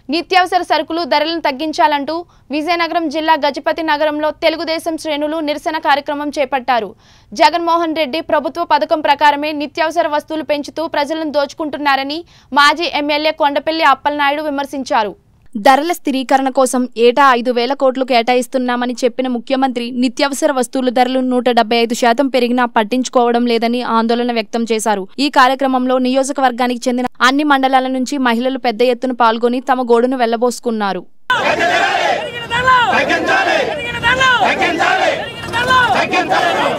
నిత్యావసర సరుకులు ధరలను తగ్గించాలంటూ విజయనగరం జిల్లా గజపతి నగరంలో తెలుగుదేశం శ్రేణులు నిరసన కార్యక్రమం చేపట్టారు జగన్మోహన్ రెడ్డి ప్రభుత్వ పథకం ప్రకారమే నిత్యావసర వస్తువులు పెంచుతూ ప్రజలను దోచుకుంటున్నారని మాజీ ఎమ్మెల్యే కొండపల్లి అప్పలనాయుడు విమర్శించారు ధరల స్థిరీకరణ కోసం ఏటా ఐదు వేల కోట్లు కేటాయిస్తున్నామని చెప్పిన ముఖ్యమంత్రి నిత్యావసర వస్తువుల ధరలు నూట డెబ్బై ఐదు శాతం పెరిగినా పట్టించుకోవడం లేదని ఆందోళన వ్యక్తం చేశారు ఈ కార్యక్రమంలో నియోజకవర్గానికి చెందిన అన్ని మండలాల నుంచి మహిళలు పెద్ద ఎత్తున పాల్గొని తమ గోడును వెళ్లబోసుకున్నారు పెరిగిన ధరలు తగ్గించాలి పెరిగిన ధరలు తగ్గించాలి పెరిగిన ధరలు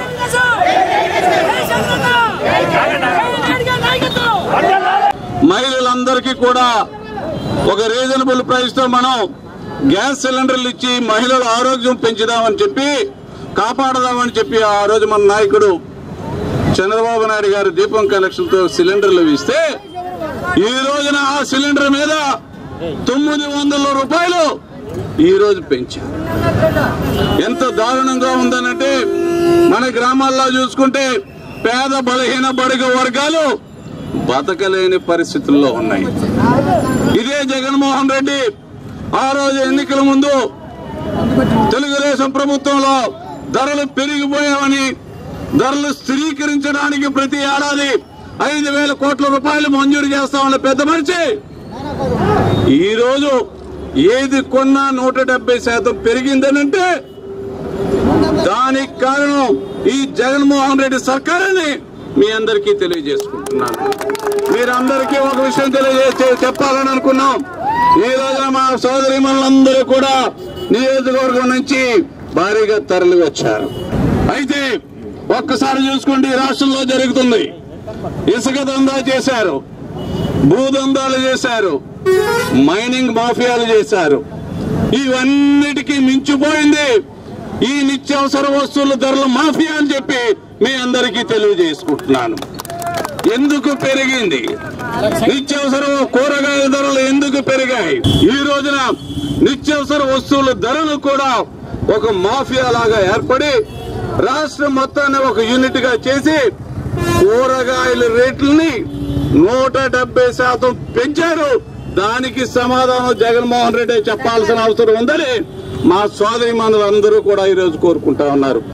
తగ్గించాలి నాయకత్వం మహిళలందరికీ కూడా ఒక రీజనబుల్ ప్రైస్ తో మనం గ్యాస్ సిలిండర్లు ఇచ్చి మహిళల ఆరోగ్యం పెంచుదామని చెప్పి కాపాడదామని చెప్పి ఆ రోజు మన నాయకుడు చంద్రబాబు నాయుడు గారు దీపం కనెక్షన్ తో సిలిండర్లు ఇస్తే ఈ రోజున ఆ సిలిండర్ మీద తొమ్మిది వందల రూపాయలు ఈ రోజు పెంచారు ఎంత దారుణంగా ఉందనంటే మన గ్రామాల్లో చూసుకుంటే పేద బలహీన బడుగ వర్గాలు బతకలేని పరిస్థితుల్లో ఉన్నాయి ఇదే జగన్మోహన్ రెడ్డి ఆ రోజు ఎన్నికల ముందు తెలుగుదేశం ప్రభుత్వంలో ధరలు పెరిగిపోయామని ధరలు స్థిరీకరించడానికి ప్రతి ఏడాది ఐదు వేల కోట్ల రూపాయలు మంజూరు చేస్తామన్న పెద్ద మనిషి ఈ రోజు ఏది కొన్నా నూట డెబ్బై శాతం పెరిగిందనంటే దానికి కారణం ఈ జగన్మోహన్ రెడ్డి సర్కారని మీ అందరికీ తెలియజేసుకుంటున్నాను మీరందరికీ ఒక విషయం తెలియజేసి చెప్పాలని అనుకున్నాం ఈ రోజున మా సోదరి మనందరూ కూడా నియోజకవర్గం నుంచి భారీగా తరలి వచ్చారు అయితే ఒక్కసారి చూసుకోండి ఈ రాష్ట్రంలో జరుగుతుంది ఇసుక దందా చేశారు భూదందాలు చేశారు మైనింగ్ మాఫియాలు చేశారు ఇవన్నిటికీ మించిపోయింది ఈ నిత్యావసర వస్తువుల ధరల మాఫియా అని చెప్పి మీ అందరికీ తెలియజేసుకుంటున్నాను ఎందుకు పెరిగింది నిత్యావసర కూరగాయల ధరలు ఎందుకు పెరిగాయి ఈ రోజున నిత్యావసర వస్తువుల ధరలు కూడా ఒక మాఫియా లాగా ఏర్పడి రాష్ట్రం మొత్తాన్ని ఒక యూనిట్ గా చేసి కూరగాయల రేట్లని నూట డెబ్బై శాతం పెంచారు దానికి సమాధానం జగన్మోహన్ రెడ్డి చెప్పాల్సిన అవసరం ఉందని మా సోదరి అందరూ కూడా ఈరోజు కోరుకుంటా ఉన్నారు